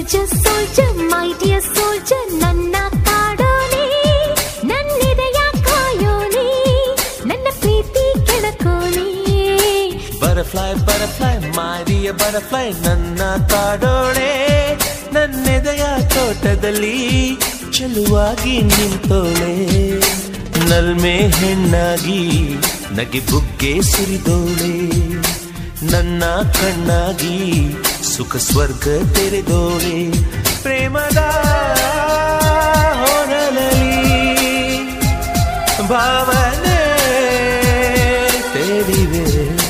soldier soldier my dear soldier ನನ್ನ ಕಾಡೋನೆ ನನ್ನಿದೆಯ ಕಾಯೋನೆ ನನ್ನ ಪ್ರೀತಿ ಕೆಣಕೋನೆ ಬಟರ್ಫ್ಲೈ ಬಟರ್ಫ್ಲೈ ಮಾರಿಯ ಬಟರ್ಫ್ಲೈ ನನ್ನ ಕಾಡೋಳೆ ನನ್ನೆದೆಯ ತೋಟದಲ್ಲಿ ಚೆಲುವಾಗಿ ನಿಂತೋಳೆ ನಲ್ಮೆ ಹೆಣ್ಣಾಗಿ ನಗೆ ಬುಗ್ಗೆ ಸುರಿದೋಳೆ ನನ್ನ ಕಣ್ಣಾಗಿ ಸುಖ ಸ್ವರ್ಗ ತೆರೆದೋಳೆ ಪ್ರೇಮದ ಹೊರಲಲಿ ಭಾವನೆ ತೇಲಿವೆ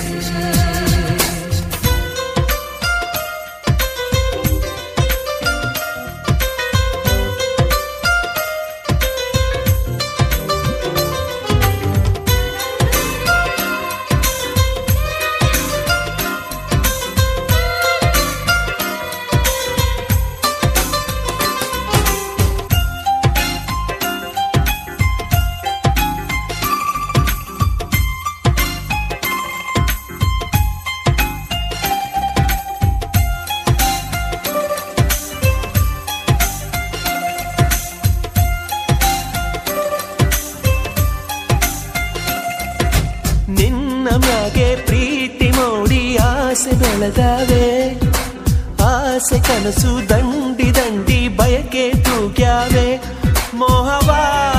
ನಿನ್ನ ಮ್ಯಾಗೆ ಪ್ರೀತಿ ಮೋಡಿ ಆಸೆ ಬೆಳೆದಾವೆ ಆಸೆ ಕನಸು ದಂಡಿ ದಂಡಿ ಬಯಕೆ ತೂಗ್ಯಾವೆ ಮೋಹವ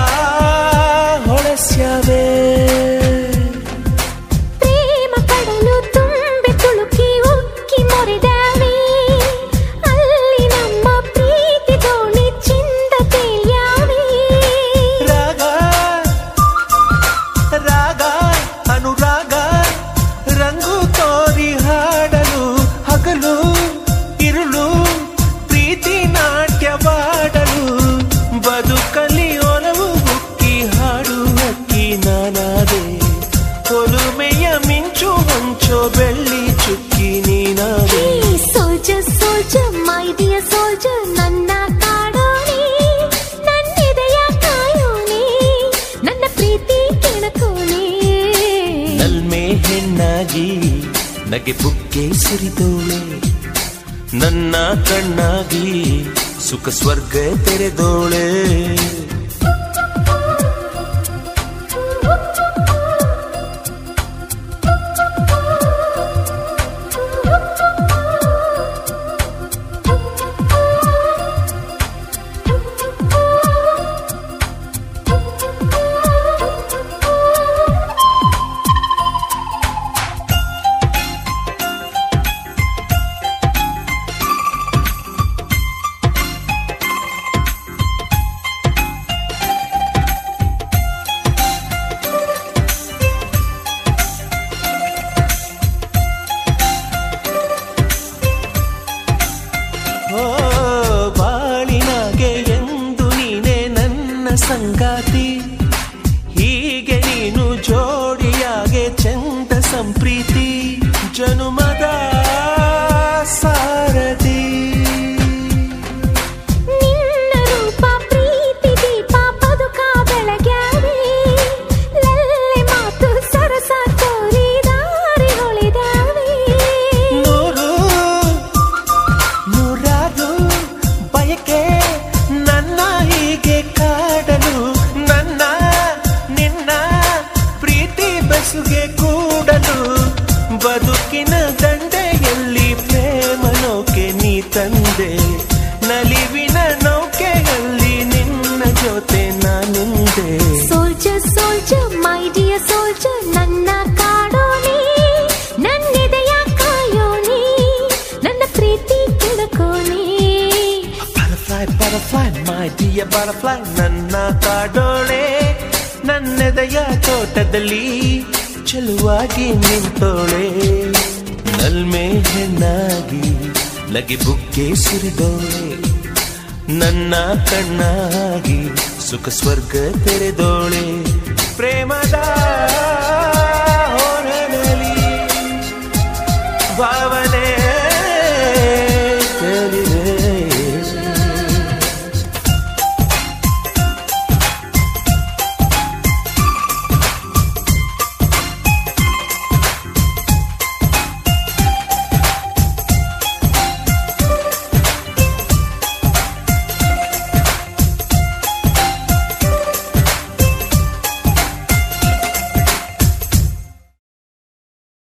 ಹೊಳಸ್ಯಾವೆ ಪ್ರೇಮ ಕಡಲು ತುಂಬಿ ತುಳುಕಿ ಉಕ್ಕಿ ಮೊರೆದಾವೆ ಅಲ್ಲಿ ನಮ್ಮ ಪ್ರೀತಿ ದೋಣಿ ಚಿಂದ ತೇಲ್ಯಾವೆ ರಾಗ ರಾಗ ಅನುರಾಗ ರಂಗು ತೋರಿ ಹಾಡಲು ಹಗಲು ಇರುಳು ಪ್ರೀತಿ ನಾಟ್ಯವಾಡಲು ಬದುಕಲಿ ಒಲವು ಹುಕ್ಕಿ ಹಾಡು ಅಕ್ಕಿ ನಾನಾದೆ ಒಲುಮೆಯ ಮಿಂಚು ಹೊಂಚೋ ಬೆಳ್ಳಿ ಚುಕ್ಕಿ ನೀನಾದೆ soldier soldier my dear soldier ನನ್ನ ಕಾಡೋನೆ ನನ್ನಿದೆಯ ಕಾಯೋನೆ ನನ್ನ ಪ್ರೀತಿ ಕೆಣಕೋನೆ ನಲ್ಮೆ ಹೆಣ್ಣಾಗಿ ನಗೆ ಬುಕ್ಕೆ ಸುರಿದೋಳೆ ನನ್ನ ಕಣ್ಣಾಗಿ ಸುಖ ಸ್ವರ್ಗ ತೆರೆದೋಳೆ ಓ ಬಾಳಿನಾಗೆ ಎಂದು ನೀನೆ ನನ್ನ ಸಂಗಾತಿ ಹೀಗೆ ನೀನು ಜೋಡಿಯಾಗೆ ಚಂದ ಸಂಪ್ರೀತಿ ಜನುಮದ ಸಾರಥಿ ನಿನ್ನ ರೂಪ ಪ್ರೀತಿ ದೀಪ ಬದುಕ ಬೆಳಗ್ಯಾವೆ ಲಲ್ಲೆ ಮಾತು ಸರಸ ತೋರಿ ದಾರಿ ಹೊಳಿದಾವೆ ನೂರು ನೂರಾರು ಬಯಕೆ ನನ್ನ ಹೀಗೆ ಕಾಡಲು ನನ್ನ ನಿನ್ನ ಪ್ರೀತಿ ಬೆಸುಗೆ ಕೂಡಲು ಬದುಕಿನ ದಂಡೆಯಲ್ಲಿ ಪ್ರೇಮ ನೌಕೆ ನೀ ತಂದೆ ನಲಿವಿನ ನೌಕೆಯಲ್ಲಿ ನಿನ್ನ ಜೊತೆ ನಾನಿಂದೆ soldier soldier my dear soldier ನನ್ನ ಕಾಡೋನೆ ನನ್ನಿದೆಯ ಕಾಯೋನೆ ನನ್ನ ಪ್ರೀತಿ ಕೆಣಕೋನೆ butterfly butterfly my dear butterfly ನನ್ನ ಕಾಡೋಳೆ ನನ್ನೆದೆಯ ತೋಟದಲ್ಲಿ ಚೆಲುವಾಗಿ ನಿಂತೋಳೆ ನಲ್ಮೆ ಹೆಣ್ಣಾಗಿ ಲಗೆ ಬುಕ್ಕೆ ಸುರಿದೋಳೆ ನನ್ನ ಕಣ್ಣಾಗಿ ಸುಖ ಸ್ವರ್ಗ ತೆರೆದೋಳೆ ಪ್ರೇಮದ ಹೊರನಲಿ ಭಾವ